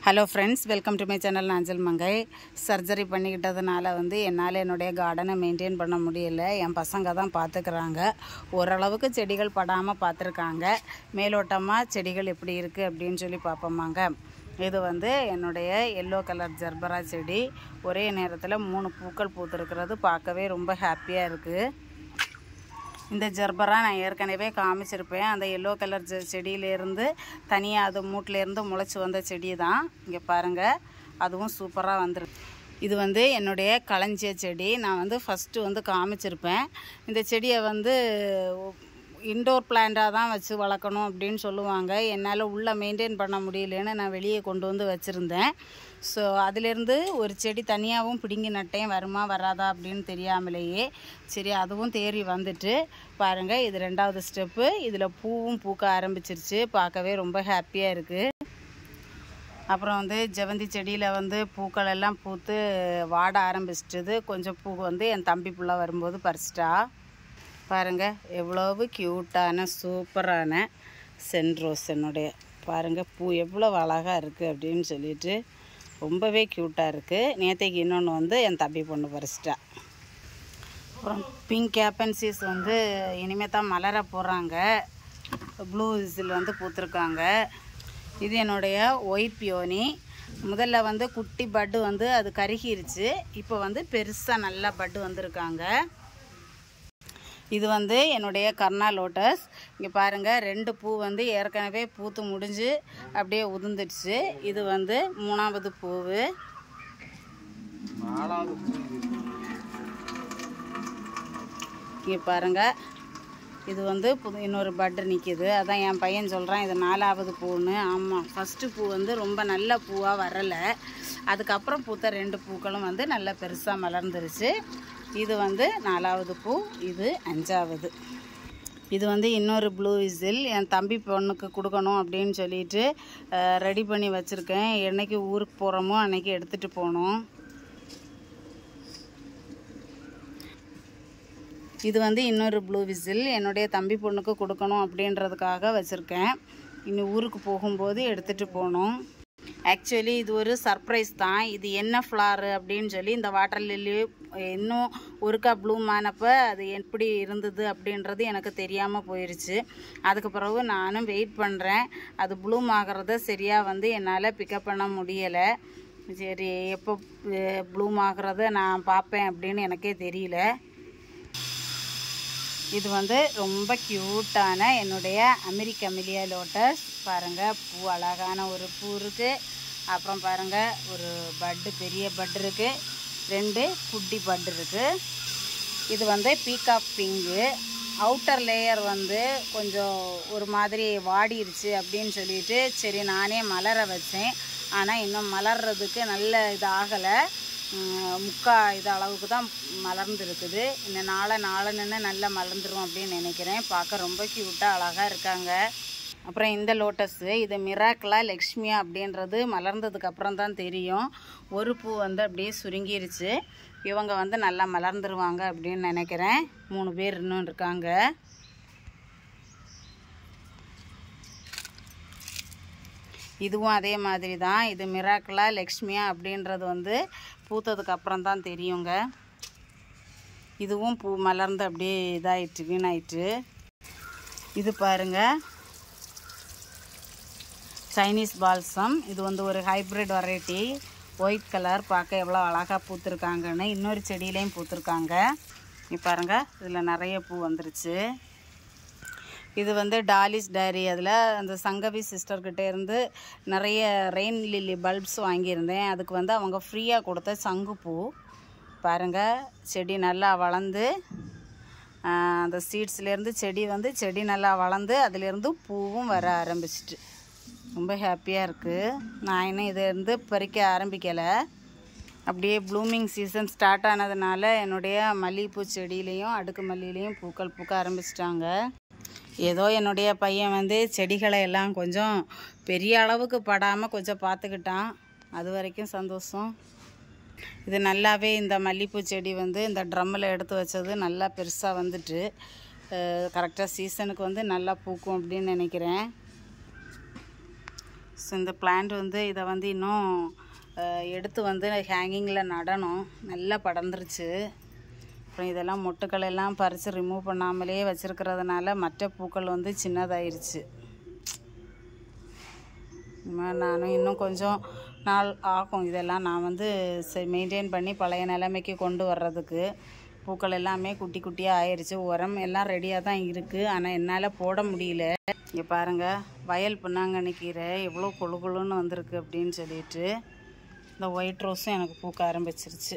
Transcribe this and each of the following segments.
hello friends welcome to my channel நாஞ்சல் மங்கை surgery பண்ணிக்கிட்டதுனால வந்து என்னால் என்னுடைய கார்டனை மெயின்டைன் பண்ண முடியல என் பசங்க தான் பார்த்துக்கிறாங்க ஓரளவுக்கு செடிகள் படாமல் பார்த்துருக்காங்க மேலோட்டமாக செடிகள் எப்படி இருக்குது அப்படின்னு சொல்லி பார்ப்போமாங்க இது வந்து என்னுடைய எல்லோ கலர் ஜர்பரா செடி ஒரே நேரத்தில் மூணு பூக்கள் பூத்துருக்கிறது பார்க்கவே ரொம்ப ஹாப்பியாக இருக்குது இந்த ஜர்பரா நான் ஏற்கனவே காமிச்சிருப்பேன் அந்த எல்லோ கலர் செ செடியிலேருந்து தனியாக அது மூட்டிலேருந்து முளைச்சி வந்த செடி தான் இங்கே பாருங்கள் அதுவும் சூப்பராக வந்துருக்கு இது வந்து என்னுடைய களஞ்சிய செடி நான் வந்து ஃபஸ்ட்டு வந்து காமிச்சிருப்பேன் இந்த செடியை வந்து இன்டோர் பிளான்ட்டாக தான் வச்சு வளர்க்கணும் அப்படின்னு சொல்லுவாங்க என்னால் உள்ளே மெயின்டைன் பண்ண முடியலன்னு நான் வெளியே கொண்டு வந்து வச்சுருந்தேன் ஸோ அதிலேருந்து ஒரு செடி தனியாகவும் பிடுங்கி நட்டேன் வருமா வராதா அப்படின்னு தெரியாமலேயே சரி அதுவும் தேறி வந்துட்டு பாருங்கள் இது ரெண்டாவது ஸ்டெப்பு இதில் பூவும் பூக்க ஆரம்பிச்சிருச்சு பார்க்கவே ரொம்ப ஹாப்பியாக இருக்குது அப்புறம் வந்து ஜெவந்தி செடியில் வந்து பூக்கள் எல்லாம் பூத்து வாட ஆரம்பிச்சிட்டது கொஞ்சம் பூ வந்து என் தம்பி பிள்ளை வரும்போது பறிச்சிட்டா பாருங்கள் எவ்வளவு க்யூட்டான சூப்பரான சென்ட்ரோஸ் என்னுடைய பாருங்கள் பூ எவ்வளோ அழகாக இருக்குது அப்படின்னு சொல்லிட்டு ரொம்பவே க்யூட்டாக இருக்குது நேற்றைக்கு இன்னொன்று வந்து என் தம்பி பொண்ணு பறிச்சிட்டா அப்புறம் பிங்க் கேப்பன்சிஸ் வந்து இனிமேல் தான் மலர போகிறாங்க ப்ளூ இசில் வந்து பூத்துருக்காங்க இது என்னுடைய ஒயிட் பியோனி முதல்ல வந்து குட்டி பட்டு வந்து அது கருகிருச்சு இப்போ வந்து பெருசாக நல்லா பட்டு வந்திருக்காங்க இது வந்து என்னுடைய கர்ணா லோட்டஸ் இங்கே பாருங்கள் ரெண்டு பூ வந்து ஏற்கனவே பூத்து முடிஞ்சு அப்படியே உதிர்ந்துடுச்சு இது வந்து மூணாவது பூவு இங்கே பாருங்கள் இது வந்து புது இன்னொரு பட்டு நிற்கிது அதான் என் பையன் சொல்கிறான் இது நாலாவது பூன்னு ஆமாம் ஃபஸ்ட்டு பூ வந்து ரொம்ப நல்ல பூவாக வரலை அதுக்கப்புறம் பூத்த ரெண்டு பூக்களும் வந்து நல்லா பெருசாக மலர்ந்துருச்சு இது வந்து நாலாவது பூ இது அஞ்சாவது இது வந்து இன்னொரு ப்ளூ விசில் என் தம்பி பொண்ணுக்கு கொடுக்கணும் அப்படின்னு சொல்லிட்டு ரெடி பண்ணி வச்சுருக்கேன் என்னைக்கு ஊருக்கு போகிறோமோ அன்னைக்கு எடுத்துகிட்டு போகணும் இது வந்து இன்னொரு ப்ளூ விசில் என்னுடைய தம்பி பொண்ணுக்கு கொடுக்கணும் அப்படின்றதுக்காக வச்சுருக்கேன் இன்னும் ஊருக்கு போகும்போது எடுத்துகிட்டு போகணும் ஆக்சுவலி இது ஒரு சர்ப்ரைஸ் தான் இது என்ன ஃப்ளாரு அப்படின்னு சொல்லி இந்த வாட்டர் லில்லி இன்னும் ஒருக்கா ப்ளூம் ஆனப்போ அது எப்படி இருந்தது அப்படின்றது எனக்கு தெரியாமல் போயிடுச்சு அதுக்கு பிறகு நானும் வெயிட் பண்ணுறேன் அது ப்ளூம் ஆகிறத சரியாக வந்து என்னால் பிக்கப் பண்ண முடியலை சரி எப்போ ப்ளூம் ஆகிறத நான் பார்ப்பேன் அப்படின்னு எனக்கே தெரியல இது வந்து ரொம்ப க்யூட்டான என்னுடைய அமெரிக்க அமிலியா லோட்டஸ் பாருங்கள் பூ அழகான ஒரு பூ இருக்குது அப்புறம் பாருங்கள் ஒரு பட்டு பெரிய பட்டு இருக்குது ரெண்டு குட்டி பட்டு இருக்குது இது வந்து பீகாக் பிங்கு அவுட்டர் லேயர் வந்து கொஞ்சம் ஒரு மாதிரி வாடிருச்சு அப்படின்னு சொல்லிட்டு சரி நானே மலர வச்சேன் ஆனால் இன்னும் மலர்றதுக்கு நல்ல இது ஆகலை முக்கா இது அளவுக்கு தான் மலர்ந்துருக்குது இந்த நாளை நாளை நின்று நல்லா மலர்ந்துரும் அப்படின்னு நினைக்கிறேன் பார்க்க ரொம்ப க்யூட்டாக அழகாக இருக்காங்க அப்புறம் இந்த லோட்டஸ்ஸு இது மிராக்கிளா லக்ஷ்மியா அப்படின்றது மலர்ந்ததுக்கு அப்புறம் தான் தெரியும் ஒரு பூ வந்து அப்படியே சுருங்கிருச்சு இவங்க வந்து நல்லா மலர்ந்துருவாங்க அப்படின்னு நினைக்கிறேன் மூணு பேர் இன்னும் இருக்காங்க இதுவும் அதே மாதிரி தான் இது மிராக்கிளா லக்ஷ்மியா அப்படின்றது வந்து பூத்ததுக்கு அப்புறம் தான் தெரியுங்க இதுவும் பூ மலர்ந்து அப்படியே இதாயிட்டு வீணாயிட்டு இது பாருங்க சைனீஸ் பால்சம் இது வந்து ஒரு ஹைப்ரிட் வெரைட்டி ஒயிட் கலர் பார்க்க எவ்வளோ அழகாக பூத்துருக்காங்கன்னு இன்னொரு செடியிலையும் பூத்துருக்காங்க இப்போ பாருங்கள் இதில் நிறைய பூ வந்துருச்சு இது வந்து டாலிஸ் டைரி அதில் அந்த சங்கவி சிஸ்டர்கிட்ட இருந்து நிறைய ரெயின் லில்லி பல்ப்ஸ் வாங்கியிருந்தேன் அதுக்கு வந்து அவங்க ஃப்ரீயாக கொடுத்த சங்குப்பூ பாருங்கள் செடி நல்லா வளர்ந்து அந்த சீட்ஸ்லேருந்து செடி வந்து செடி நல்லா வளர்ந்து அதுலேருந்து பூவும் வர ஆரம்பிச்சிட்டு ரொம்ப ஹாப்பியாக இருக்குது நான் இன்னும் இதிலேருந்து பறிக்க ஆரம்பிக்கலை அப்படியே ப்ளூமிங் சீசன் ஸ்டார்ட் ஆனதுனால என்னுடைய மல்லிகைப்பூ செடியிலையும் அடுக்கு மல்லியிலையும் பூக்கள் பூக்க ஆரம்பிச்சிட்டாங்க ஏதோ என்னுடைய பையன் வந்து செடிகளை எல்லாம் கொஞ்சம் பெரிய அளவுக்கு படாமல் கொஞ்சம் பார்த்துக்கிட்டான் அது வரைக்கும் சந்தோஷம் இது நல்லாவே இந்த மல்லிகைப்பூ செடி வந்து இந்த ட்ரம்மில் எடுத்து வச்சது நல்லா பெருசாக வந்துட்டு கரெக்டாக சீசனுக்கு வந்து நல்லா பூக்கும் அப்படின்னு நினைக்கிறேன் ஸோ இந்த பிளான்ட் வந்து இதை வந்து இன்னும் அஹ், எடுத்து வந்து ஹேங்கிங்கில் நடணும் நல்லா படர்ந்துருச்சு அப்புறம் இதெல்லாம் மொட்டுக்கள் எல்லாம் பறித்து ரிமூவ் பண்ணாமலே வச்சுருக்கிறதுனால மற்ற பூக்கள் வந்து சின்னதாயிருச்சு இனிமேல் நானும் இன்னும் கொஞ்சம் நாள் ஆகும் இதெல்லாம் நான் வந்து மெயின்டைன் பண்ணி பழைய நிலைமைக்கு கொண்டு வர்றதுக்கு பூக்கள் எல்லாமே குட்டி குட்டியாக ஆயிடுச்சு உரம் எல்லாம் ரெடியாக தான் இருக்குது ஆனால் என்னால் போட முடியல இங்கே பாருங்கள் வயல் புண்ணாங்கண்ணி கீரை எவ்வளோ கொழு கொழுன்னு வந்திருக்கு அப்படின்னு சொல்லிட்டு இந்த ஒயிட் ரோஸும் எனக்கு பூக்க ஆரம்பிச்சிருச்சு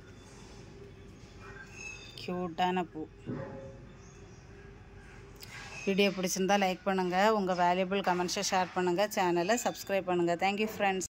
க்யூட்டான பூ வீடியோ பிடிச்சிருந்தா லைக் பண்ணுங்கள் உங்கள் வேல்யூபிள் கமெண்ட்ஸை ஷேர் பண்ணுங்கள் சேனலை சப்ஸ்கிரைப் பண்ணுங்கள் தேங்க்யூ ஃப்ரெண்ட்ஸ்